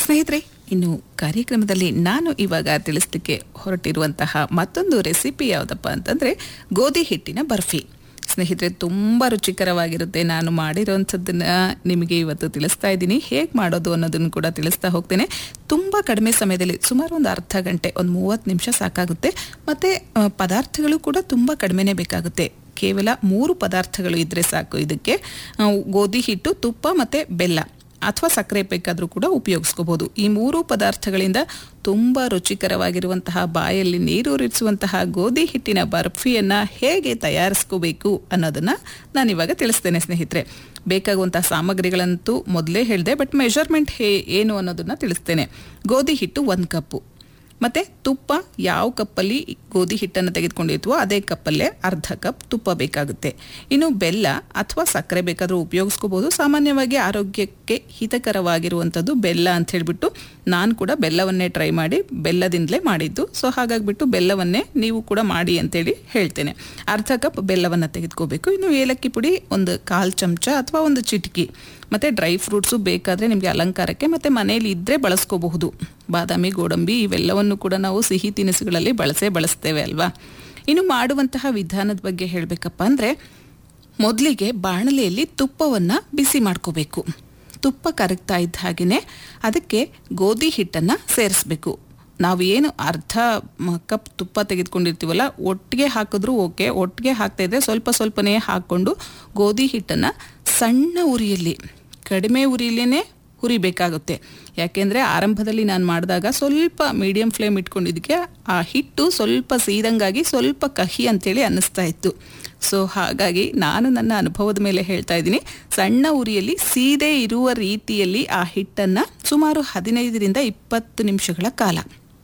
ಸ್ನೇಹಿತರೆ ಇನ್ನು ಕಾರ್ಯಕ್ರಮದಲ್ಲಿ ನಾನು ಇವಾಗ ತಿಳಿಸ್ಲಿಕ್ಕೆ ಹೊರಟಿರುವಂತಹ ಮತ್ತೊಂದು ರೆಸಿಪಿ ಯಾವುದಪ್ಪ ಅಂತಂದರೆ ಗೋಧಿ ಹಿಟ್ಟಿನ ಬರ್ಫಿ ಸ್ನೇಹಿತರೆ ತುಂಬ ರುಚಿಕರವಾಗಿರುತ್ತೆ ನಾನು ಮಾಡಿರೋಂಥದ್ದನ್ನ ನಿಮಗೆ ಇವತ್ತು ತಿಳಿಸ್ತಾ ಇದ್ದೀನಿ ಹೇಗೆ ಮಾಡೋದು ಅನ್ನೋದನ್ನು ಕೂಡ ತಿಳಿಸ್ತಾ ಹೋಗ್ತೇನೆ ತುಂಬ ಕಡಿಮೆ ಸಮಯದಲ್ಲಿ ಸುಮಾರು ಒಂದು ಅರ್ಧ ಗಂಟೆ ಒಂದು ಮೂವತ್ತು ನಿಮಿಷ ಸಾಕಾಗುತ್ತೆ ಮತ್ತು ಪದಾರ್ಥಗಳು ಕೂಡ ತುಂಬ ಕಡಿಮೆನೇ ಬೇಕಾಗುತ್ತೆ ಕೇವಲ ಮೂರು ಪದಾರ್ಥಗಳು ಇದ್ದರೆ ಸಾಕು ಇದಕ್ಕೆ ಆ, ಗೋಧಿ ಹಿಟ್ಟು ತುಪ್ಪ ಮತ್ತು ಬೆಲ್ಲ ಅಥವಾ ಸಕ್ಕರೆ ಬೇಕಾದರೂ ಕೂಡ ಉಪಯೋಗಿಸ್ಕೋಬೋದು ಈ ಮೂರು ಪದಾರ್ಥಗಳಿಂದ ತುಂಬ ರುಚಿಕರವಾಗಿರುವಂತಹ ಬಾಯಲ್ಲಿ ನೀರೂರಿಸುವಂತಹ ಗೋಧಿ ಹಿಟ್ಟಿನ ಬರ್ಫಿಯನ್ನು ಹೇಗೆ ತಯಾರಿಸ್ಕೋಬೇಕು ಅನ್ನೋದನ್ನು ನಾನಿವಾಗ ತಿಳಿಸ್ತೇನೆ ಸ್ನೇಹಿತರೆ ಬೇಕಾಗುವಂತಹ ಸಾಮಗ್ರಿಗಳಂತೂ ಮೊದಲೇ ಹೇಳಿದೆ ಬಟ್ ಮೆಷರ್ಮೆಂಟ್ ಹೇ ಏನು ಅನ್ನೋದನ್ನು ತಿಳಿಸ್ತೇನೆ ಗೋಧಿ ಹಿಟ್ಟು ಒಂದು ಕಪ್ಪು ಮತ್ತು ತುಪ್ಪ ಯಾವ ಕಪ್ಪಲ್ಲಿ ಗೋಧಿ ಹಿಟ್ಟನ್ನು ತೆಗೆದುಕೊಂಡಿರ್ತೀವೋ ಅದೇ ಕಪ್ಪಲ್ಲೇ ಅರ್ಧ ಕಪ್ ತುಪ್ಪ ಬೇಕಾಗುತ್ತೆ ಇನ್ನು ಬೆಲ್ಲ ಅಥವಾ ಸಕ್ಕರೆ ಬೇಕಾದರೂ ಉಪಯೋಗಿಸ್ಕೋಬೋದು ಸಾಮಾನ್ಯವಾಗಿ ಆರೋಗ್ಯಕ್ಕೆ ಹಿತಕರವಾಗಿರುವಂಥದ್ದು ಬೆಲ್ಲ ಅಂತ ಹೇಳಿಬಿಟ್ಟು ನಾನು ಕೂಡ ಬೆಲ್ಲವನ್ನೇ ಟ್ರೈ ಮಾಡಿ ಬೆಲ್ಲದಿಂದಲೇ ಮಾಡಿದ್ದು ಸೊ ಹಾಗಾಗಿಬಿಟ್ಟು ಬೆಲ್ಲವನ್ನೇ ನೀವು ಕೂಡ ಮಾಡಿ ಅಂತೇಳಿ ಹೇಳ್ತೇನೆ ಅರ್ಧ ಕಪ್ ಬೆಲ್ಲವನ್ನು ತೆಗೆದುಕೋಬೇಕು ಇನ್ನು ಏಲಕ್ಕಿ ಪುಡಿ ಒಂದು ಕಾಲು ಚಮಚ ಅಥವಾ ಒಂದು ಚಿಟಿಕಿ ಮತ್ತು ಡ್ರೈ ಫ್ರೂಟ್ಸು ಬೇಕಾದರೆ ನಿಮಗೆ ಅಲಂಕಾರಕ್ಕೆ ಮತ್ತು ಮನೆಯಲ್ಲಿ ಇದ್ದರೆ ಬಳಸ್ಕೋಬಹುದು ಬಾದಾಮಿ ಗೋಡಂಬಿ ಇವೆಲ್ಲವನ್ನು ಕೂಡ ನಾವು ಸಿಹಿ ತಿನಿಸುಗಳಲ್ಲಿ ಬಳಸೇ ಬಳಸ್ತೇವೆ ಅಲ್ವಾ ಇನ್ನು ಮಾಡುವಂತಹ ವಿಧಾನದ ಬಗ್ಗೆ ಹೇಳಬೇಕಪ್ಪ ಅಂದರೆ ಮೊದಲಿಗೆ ಬಾಣಲೆಯಲ್ಲಿ ತುಪ್ಪವನ್ನು ಬಿಸಿ ಮಾಡ್ಕೋಬೇಕು ತುಪ್ಪ ಕರಗ್ತಾ ಇದ್ದ ಹಾಗೆಯೇ ಅದಕ್ಕೆ ಗೋಧಿ ಹಿಟ್ಟನ್ನು ಸೇರಿಸ್ಬೇಕು ನಾವು ಏನು ಅರ್ಧ ಮ- ಕಪ್ ತುಪ್ಪ ತೆಗೆದುಕೊಂಡಿರ್ತೀವಲ್ಲ ಒಟ್ಟಿಗೆ ಹಾಕಿದ್ರೂ ಓಕೆ ಒಟ್ಟಿಗೆ ಹಾಕ್ತಾ ಇದ್ರೆ ಸ್ವಲ್ಪ ಸ್ವಲ್ಪನೇ ಹಾಕ್ಕೊಂಡು ಗೋಧಿ ಹಿಟ್ಟನ್ನು ಸಣ್ಣ ಉರಿಯಲ್ಲಿ ಕಡಿಮೆ ಉರಿಯಲ್ಲೇ ಹುರಿಬೇಕಾಗುತ್ತೆ ಯಾಕೆಂದರೆ ಆರಂಭದಲ್ಲಿ ನಾನು ಮಾಡಿದಾಗ ಸ್ವಲ್ಪ ಮೀಡಿಯಂ ಫ್ಲೇಮ್ ಇಟ್ಕೊಂಡಿದ್ದಕ್ಕೆ ಆ ಹಿಟ್ಟು ಸ್ವಲ್ಪ ಸೀದಂಗಾಗಿ ಸ್ವಲ್ಪ ಕಹಿ ಅಂತೇಳಿ ಅನ್ನಿಸ್ತಾ ಇತ್ತು ಸೊ ಹಾಗಾಗಿ ನಾನು ನನ್ನ ಅನುಭವದ ಮೇಲೆ ಹೇಳ್ತಾ ಇದ್ದೀನಿ ಸಣ್ಣ ಉರಿಯಲ್ಲಿ ಸೀದೆ ಇರುವ ರೀತಿಯಲ್ಲಿ ಆ ಹಿಟ್ಟನ್ನು ಸುಮಾರು ಹದಿನೈದರಿಂದ ಇಪ್ಪತ್ತು ನಿಮಿಷಗಳ ಕಾಲ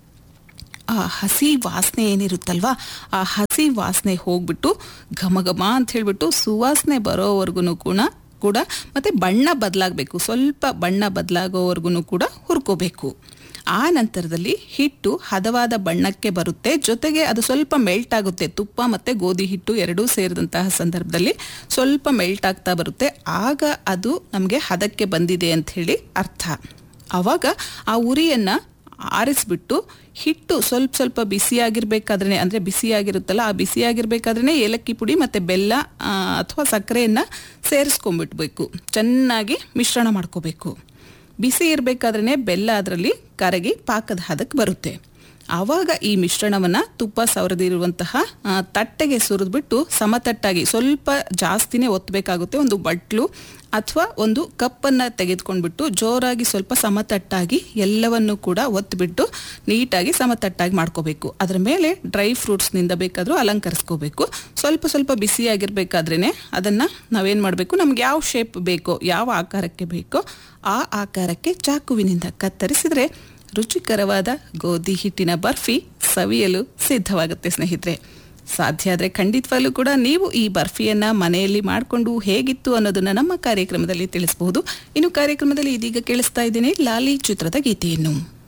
ಆ ಹಸಿ ವಾಸನೆ ಏನಿರುತ್ತಲ್ವಾ ಆ ಹಸಿ ವಾಸನೆ ಹೋಗ್ಬಿಟ್ಟು ಘಮ ಘಮ ಅಂತ ಹೇಳ್ಬಿಟ್ಟು ಸುವಾಸನೆ ಬರೋವರೆಗೂ ಕೂಡ ಕೂಡ ಮತ್ತು ಬಣ್ಣ ಬದಲಾಗಬೇಕು ಸ್ವಲ್ಪ ಬಣ್ಣ ಬದಲಾಗೋವರೆಗೂ ಕೂಡ ಹುರ್ಕೋಬೇಕು ಆ ನಂತರದಲ್ಲಿ ಹಿಟ್ಟು ಹದವಾದ ಬಣ್ಣಕ್ಕೆ ಬರುತ್ತೆ ಜೊತೆಗೆ ಅದು ಸ್ವಲ್ಪ ಮೆಲ್ಟ್ ಆಗುತ್ತೆ ತುಪ್ಪ ಮತ್ತು ಗೋಧಿ ಹಿಟ್ಟು ಎರಡೂ ಸೇರಿದಂತಹ ಸಂದರ್ಭದಲ್ಲಿ ಸ್ವಲ್ಪ ಮೆಲ್ಟ್ ಆಗ್ತಾ ಬರುತ್ತೆ ಆಗ ಅದು ನಮಗೆ ಹದಕ್ಕೆ ಬಂದಿದೆ ಅಂತ ಹೇಳಿ ಅರ್ಥ ಆವಾಗ ಆ ಉರಿಯನ್ನು ಆರಿಸ್ಬಿಟ್ಟು ಹಿಟ್ಟು ಸ್ವಲ್ಪ ಸ್ವಲ್ಪ ಬಿಸಿಯಾಗಿರ್ಬೇಕಾದ್ರೆ ಅಂದರೆ ಬಿಸಿಯಾಗಿರುತ್ತಲ್ಲ ಆ ಬಿಸಿಯಾಗಿರ್ಬೇಕಾದ್ರೆ ಏಲಕ್ಕಿ ಪುಡಿ ಮತ್ತು ಬೆಲ್ಲ ಅಥವಾ ಸಕ್ಕರೆಯನ್ನು ಸೇರಿಸ್ಕೊಂಡ್ಬಿಡ್ಬೇಕು ಚೆನ್ನಾಗಿ ಮಿಶ್ರಣ ಮಾಡ್ಕೋಬೇಕು ಬಿಸಿ ಇರಬೇಕಾದ್ರೆ ಬೆಲ್ಲ ಅದರಲ್ಲಿ ಕರಗಿ ಪಾಕದ ಹದಕ್ಕೆ ಬರುತ್ತೆ ಆವಾಗ ಈ ಮಿಶ್ರಣವನ್ನು ತುಪ್ಪ ಸವರದಿರುವಂತಹ ಆ, ತಟ್ಟೆಗೆ ಸುರಿದ್ಬಿಟ್ಟು ಸಮತಟ್ಟಾಗಿ ಸ್ವಲ್ಪ ಜಾಸ್ತಿನೇ ಒತ್ತಬೇಕಾಗುತ್ತೆ ಒಂದು ಬಟ್ಲು ಅಥವಾ ಒಂದು ಕಪ್ಪನ್ನು ತೆಗೆದುಕೊಂಡ್ಬಿಟ್ಟು ಜೋರಾಗಿ ಸ್ವಲ್ಪ ಸಮತಟ್ಟಾಗಿ ಎಲ್ಲವನ್ನು ಕೂಡ ಒತ್ತಿಬಿಟ್ಟು ನೀಟಾಗಿ ಸಮತಟ್ಟಾಗಿ ಮಾಡ್ಕೋಬೇಕು ಅದರ ಮೇಲೆ ಡ್ರೈ ಫ್ರೂಟ್ಸ್ನಿಂದ ಬೇಕಾದರೂ ಅಲಂಕರಿಸ್ಕೋಬೇಕು ಸ್ವಲ್ಪ ಸ್ವಲ್ಪ ಬಿಸಿಯಾಗಿರ್ಬೇಕಾದ್ರೇ ಅದನ್ನು ನಾವೇನು ಮಾಡಬೇಕು ನಮ್ಗೆ ಯಾವ ಶೇಪ್ ಬೇಕೋ ಯಾವ ಆಕಾರಕ್ಕೆ ಬೇಕೋ ಆ ಆಕಾರಕ್ಕೆ ಚಾಕುವಿನಿಂದ ಕತ್ತರಿಸಿದರೆ ರುಚಿಕರವಾದ ಗೋಧಿ ಹಿಟ್ಟಿನ ಬರ್ಫಿ ಸವಿಯಲು ಸಿದ್ಧವಾಗುತ್ತೆ ಸ್ನೇಹಿತರೆ ಸಾಧ್ಯ ಆದರೆ ಖಂಡಿತವಾಗ್ಲೂ ಕೂಡ ನೀವು ಈ ಬರ್ಫಿಯನ್ನು ಮನೆಯಲ್ಲಿ ಮಾಡಿಕೊಂಡು ಹೇಗಿತ್ತು ಅನ್ನೋದನ್ನು ನಮ್ಮ ಕಾರ್ಯಕ್ರಮದಲ್ಲಿ ತಿಳಿಸಬಹುದು ಇನ್ನು ಕಾರ್ಯಕ್ರಮದಲ್ಲಿ ಇದೀಗ ಕೇಳಿಸ್ತಾ ಇದ್ದೀನಿ ಲಾಲಿ ಚಿತ್ರದ ಗೀತೆಯನ್ನು